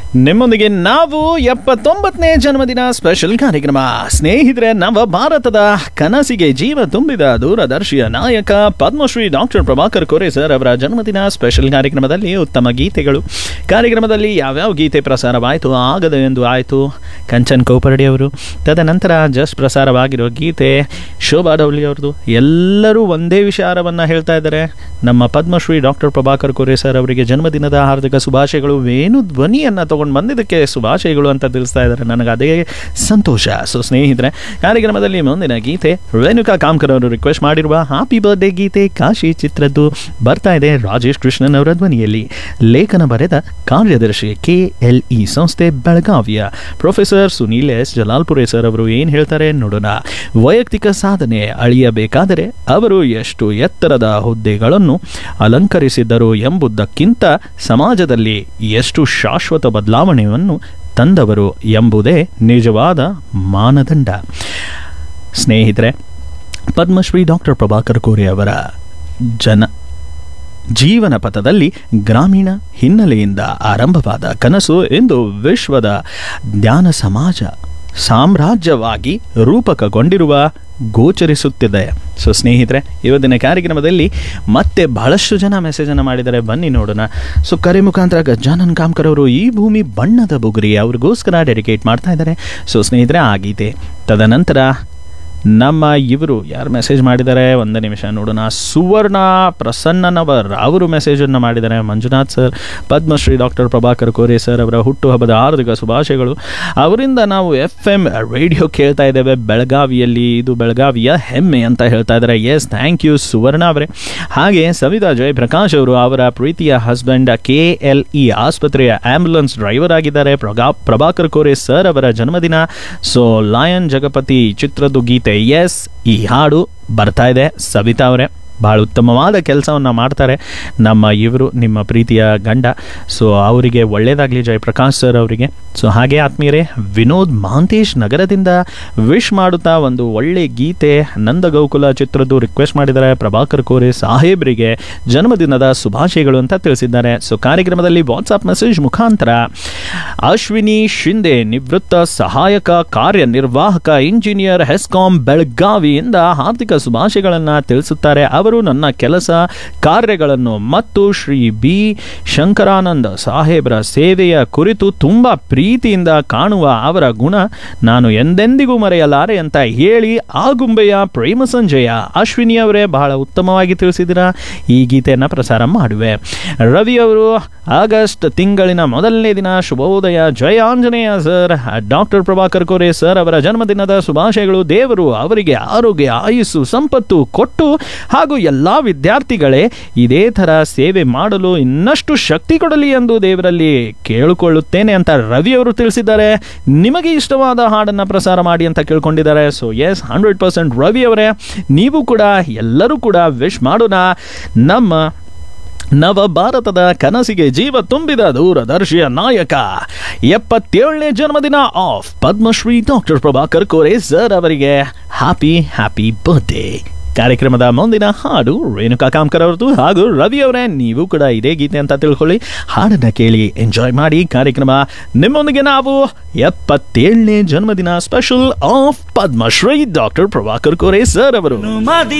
ನಿಮ್ಮೊಂದಿಗೆ ನಾವು ಎಪ್ಪತ್ತೊಂಬತ್ತನೇ ಜನ್ಮದಿನ ಸ್ಪೆಷಲ್ ಕಾರ್ಯಕ್ರಮ ಸ್ನೇಹಿತರೆ ನವ ಭಾರತದ ಕನಸಿಗೆ ಜೀವ ತುಂಬಿದ ದೂರದರ್ಶಿಯ ನಾಯಕ ಪದ್ಮಶ್ರೀ ಡಾಕ್ಟರ್ ಪ್ರಭಾಕರ್ ಕೋರೆ ಸರ್ ಅವರ ಜನ್ಮದಿನ ಸ್ಪೆಷಲ್ ಕಾರ್ಯಕ್ರಮದಲ್ಲಿ ಉತ್ತಮ ಗೀತೆಗಳು ಕಾರ್ಯಕ್ರಮದಲ್ಲಿ ಯಾವ್ಯಾವ ಗೀತೆ ಪ್ರಸಾರವಾಯಿತು ಆಗದು ಎಂದು ಆಯಿತು ಕಂಚನ್ ಕೋಪರಡಿ ಅವರು ತದನಂತರ ಜಸ್ಟ್ ಪ್ರಸಾರವಾಗಿರೋ ಗೀತೆ ಶೋಭಾ ಡೌಲಿ ಅವ್ರದ್ದು ಎಲ್ಲರೂ ಒಂದೇ ವಿಚಾರವನ್ನು ಹೇಳ್ತಾ ಇದ್ದಾರೆ ನಮ್ಮ ಪದ್ಮಶ್ರೀ ಡಾಕ್ಟರ್ ಪ್ರಭಾಕರ್ ಕೋರೆ ಸರ್ ಅವರಿಗೆ ಜನ್ಮದಿನದ ಹಾರ್ದಿಕ ಶುಭಾಶಯಗಳು ವೇಣು ಧ್ವನಿಯನ್ನು ತಗೊಂಡು ಬಂದಿದ್ದಕ್ಕೆ ಶುಭಾಶಯಗಳು ಅಂತ ತಿಳಿಸ್ತಾ ಇದ್ದಾರೆ ನನಗೆ ಅದೇ ಸಂತೋಷ ಸೊ ಸ್ನೇಹಿತರೆ ಕಾರ್ಯಕ್ರಮದಲ್ಲಿ ಮುಂದಿನ ಗೀತೆ ರೇಣುಕಾ ಕಾಮ್ಕರ್ ಅವರು ರಿಕ್ವೆಸ್ಟ್ ಮಾಡಿರುವ ಹ್ಯಾಪಿ ಬರ್ಡೇ ಗೀತೆ ಕಾಶಿ ಚಿತ್ರದ್ದು ಬರ್ತಾ ಇದೆ ರಾಜೇಶ್ ಕೃಷ್ಣನ್ ಅವರ ಧ್ವನಿಯಲ್ಲಿ ಲೇಖನ ಬರೆದ ಕಾರ್ಯದರ್ಶಿ ಕೆ ಎಲ್ ಇ ಸಂಸ್ಥೆ ಬೆಳಗಾವಿಯ professor Sunil S Jalalpure sir ಅವರು ಏನು ಹೇಳ್ತಾರೆ ನೋಡೋಣ ವೈಯಕ್ತಿಕ ಸಾಧನೆ ಅಳಿಯಬೇಕಾದರೆ ಅವರು ಎಷ್ಟು ಎತ್ತರದ ಹುದ್ದೆಗಳನ್ನು ಅಲಂಕರಿಸಿದ್ದರು ಎಂಬುದಕ್ಕಿಂತ ಸಮಾಜದಲ್ಲಿ ಎಷ್ಟು ಶಾಶ್ವತ ಬದಲಾವಣೆಯನ್ನು ತಂದವರು ಎಂಬುದೇ ನಿಜವಾದ ಮಾನದಂಡ ಸ್ನೇಹಿತರೆ ಪದ್ಮಶ್ರೀ ಡಾಕ್ಟರ್ ಪ್ರಭಾಕರ್ ಕೋರೆ ಅವರ ಜನ ಜೀವನ ಪಥದಲ್ಲಿ ಗ್ರಾಮೀಣ ಹಿನ್ನೆಲೆಯಿಂದ ಆರಂಭವಾದ ಕನಸು ಇಂದು ವಿಶ್ವದ ಜ್ಞಾನ ಸಮಾಜ ಸಾಮ್ರಾಜ್ಯವಾಗಿ ರೂಪಕಗೊಂಡಿರುವ ಗೋಚರಿಸುತ್ತಿದೆ ಸೊ ಸ್ನೇಹಿತರೆ ಇವತ್ತಿನ ಕಾರ್ಯಕ್ರಮದಲ್ಲಿ ಮತ್ತೆ ಬಹಳಷ್ಟು ಜನ ಮೆಸೇಜನ್ನು ಮಾಡಿದ್ದಾರೆ ಬನ್ನಿ ನೋಡೋಣ ಸೊ ಕರೆ ಮುಖಾಂತರ ಗಜಾನನ್ ಕಾಮ್ಕರ್ ಅವರು ಈ ಭೂಮಿ ಬಣ್ಣದ ಬುಗುರಿ ಅವ್ರಿಗೋಸ್ಕರ ಡೆಡಿಕೇಟ್ ಮಾಡ್ತಾ ಇದ್ದಾರೆ ಸೊ ಸ್ನೇಹಿತರೆ ಆ ಗೀತೆ ತದನಂತರ ನಮ್ಮ ಇವರು ಯಾರು ಮೆಸೇಜ್ ಮಾಡಿದ್ದಾರೆ ಒಂದು ನಿಮಿಷ ನೋಡೋಣ ಸುವರ್ಣ ಪ್ರಸನ್ನನವರ್ ಅವರು ಮೆಸೇಜನ್ನು ಮಾಡಿದ್ದಾರೆ Manjunath sir Padmashri doctor Prabhakar Kore sir ಅವರ ಹುಟ್ಟುಹಬ್ಬದ ಹಾರ್ದಿಕ ಶುಭಾಶಯಗಳು ಅವರಿಂದ ನಾವು ಎಫ್ ಎಮ್ ರೇಡಿಯೋ ಕೇಳ್ತಾ ಇದ್ದೇವೆ ಬೆಳಗಾವಿಯಲ್ಲಿ ಇದು ಬೆಳಗಾವಿಯ ಹೆಮ್ಮೆ ಅಂತ ಹೇಳ್ತಾ ಇದ್ದಾರೆ ಎಸ್ ಥ್ಯಾಂಕ್ ಯು ಸುವರ್ಣ ಅವರೇ ಹಾಗೆ ಸವಿತಾ ಜಯಪ್ರಕಾಶ್ ಅವರು ಅವರ ಪ್ರೀತಿಯ ಹಸ್ಬೆಂಡ್ ಕೆ ಎಲ್ ಇ ಆಸ್ಪತ್ರೆಯ ಆಂಬ್ಯುಲೆನ್ಸ್ ಡ್ರೈವರ್ ಆಗಿದ್ದಾರೆ ಪ್ರಗಾ ಪ್ರಭಾಕರ್ ಕೋರೆ ಸರ್ ಅವರ ಜನ್ಮದಿನ ಸೊ ಲಾಯನ್ ಜಗಪತಿ ಚಿತ್ರದ್ದು ಗೀತೆ ಎಸ್ ಈ ಹಾಡು ಬರ್ತಾ ಇದೆ ಸವಿತಾ ಅವರೇ ಭಾಳ ಉತ್ತಮವಾದ ಕೆಲಸವನ್ನು ಮಾಡ್ತಾರೆ ನಮ್ಮ ಇವರು ನಿಮ್ಮ ಪ್ರೀತಿಯ ಗಂಡ ಸೊ ಅವರಿಗೆ ಒಳ್ಳೆಯದಾಗಲಿ ಜಯಪ್ರಕಾಶ್ ಸರ್ ಅವರಿಗೆ ಸೊ ಹಾಗೆ ಆತ್ಮೀಯರೇ ವಿನೋದ್ ಮಹಾಂತೇಶ್ ನಗರದಿಂದ ವಿಶ್ ಮಾಡುತ್ತಾ ಒಂದು ಒಳ್ಳೆ ಗೀತೆ ನಂದಗೌಕುಲ ಚಿತ್ರದ್ದು ರಿಕ್ವೆಸ್ಟ್ ಮಾಡಿದ್ದಾರೆ ಪ್ರಭಾಕರ್ ಕೋರೆ ಸಾಹೇಬ್ರಿಗೆ ಜನ್ಮದಿನದ ಶುಭಾಶಯಗಳು ಅಂತ ತಿಳಿಸಿದ್ದಾರೆ ಸೊ ಕಾರ್ಯಕ್ರಮದಲ್ಲಿ ವಾಟ್ಸಾಪ್ ಮೆಸೇಜ್ ಮುಖಾಂತರ ಅಶ್ವಿನಿ ಶಿಂದೆ ನಿವೃತ್ತ ಸಹಾಯಕ ಕಾರ್ಯನಿರ್ವಾಹಕ ಇಂಜಿನಿಯರ್ ಹೆಸ್ಕಾಂ ಬೆಳಗಾವಿಯಿಂದ ಹಾರ್ದಿಕ ಶುಭಾಶಯಗಳನ್ನು ತಿಳಿಸುತ್ತಾರೆ ಅವರು ನನ್ನ ಕೆಲಸ ಕಾರ್ಯಗಳನ್ನು ಮತ್ತು ಶ್ರೀ ಬಿ ಶಂಕರಾನಂದ ಸಾಹೇಬ್ರ ಸೇವೆಯ ಕುರಿತು ತುಂಬ ಪ್ರೀತಿಯಿಂದ ಕಾಣುವ ಅವರ ಗುಣ ನಾನು ಎಂದೆಂದಿಗೂ ಮರೆಯಲಾರೆ ಅಂತ ಹೇಳಿ ಆಗುಂಬೆಯ ಪ್ರೇಮ ಸಂಜಯ ಅಶ್ವಿನಿ ಅವರೇ ಬಹಳ ಉತ್ತಮವಾಗಿ ತಿಳಿಸಿದಿರಾ ಈ ಗೀತೆಯನ್ನು ಪ್ರಸಾರ ಮಾಡುವೆ ರವಿ ಅವರು ಆಗಸ್ಟ್ ತಿಂಗಳಿನ ಮೊದಲನೇ ದಿನ ಶುಭೋದಯ Jaya Anjaneya sir doctor Prabhakar Kore sir ಅವರ ಜನ್ಮದಿನದ ಶುಭಾಶಯಗಳು ದೇವರು ಅವರಿಗೆ ಆರೋಗ್ಯ ಆಯುಸ್ಸು ಸಂಪತ್ತು ಕೊಟ್ಟು ಹಾಗೂ ಎಲ್ಲ ವಿದ್ಯಾರ್ಥಿಗಳೇ ಇದೇ ಥರ ಸೇವೆ ಮಾಡಲು ಇನ್ನಷ್ಟು ಶಕ್ತಿ ಕೊಡಲಿ ಎಂದು ದೇವರಲ್ಲಿ ಕೇಳಿಕೊಳ್ಳುತ್ತೇನೆ ಅಂತ ರವಿ ಅವರು ತಿಳಿಸಿದ್ದಾರೆ ನಿಮಗೆ ಇಷ್ಟವಾದ ಹಾಡನ್ನು ಪ್ರಸಾರ ಮಾಡಿ ಅಂತ ಕೇಳ್ಕೊಂಡಿದ್ದಾರೆ so yes hundred percent Ravi ಅವರೇ ನೀವು ಕೂಡ ಎಲ್ಲರೂ ಕೂಡ ವಿಶ್ ಮಾಡೋಣ ನಮ್ಮ ನವ ಭಾರತದ ಕನಸಿಗೆ ಜೀವ ತುಂಬಿದ ದೂರದರ್ಶಿಯ ನಾಯಕ ಎಪ್ಪತ್ತೇಳನೇ ಜನ್ಮದಿನ of Padmashri doctor Prabhakar Kore sir ಅವರಿಗೆ ಹ್ಯಾಪಿ ಹ್ಯಾಪಿ ಬರ್ಡೇ ಕಾರ್ಯಕ್ರಮದ ಮುಂದಿನ ಹಾಡು ರೇಣುಕಾ ಕಾಮ್ಕರ್ ಅವರದು ಹಾಗೂ ರವಿ ಅವರೇ ನೀವು ಕೂಡ ಇದೇ ಗೀತೆ ಅಂತ ತಿಳ್ಕೊಳ್ಳಿ ಹಾಡನ್ನ ಕೇಳಿ ಎಂಜಾಯ್ ಮಾಡಿ ಕಾರ್ಯಕ್ರಮ ನಿಮ್ಮೊಂದಿಗೆ ನಾವು ಎಪ್ಪತ್ತೇಳನೇ ಜನ್ಮದಿನ special of Padmashri doctor Prabhakar Kore sir ಅವರು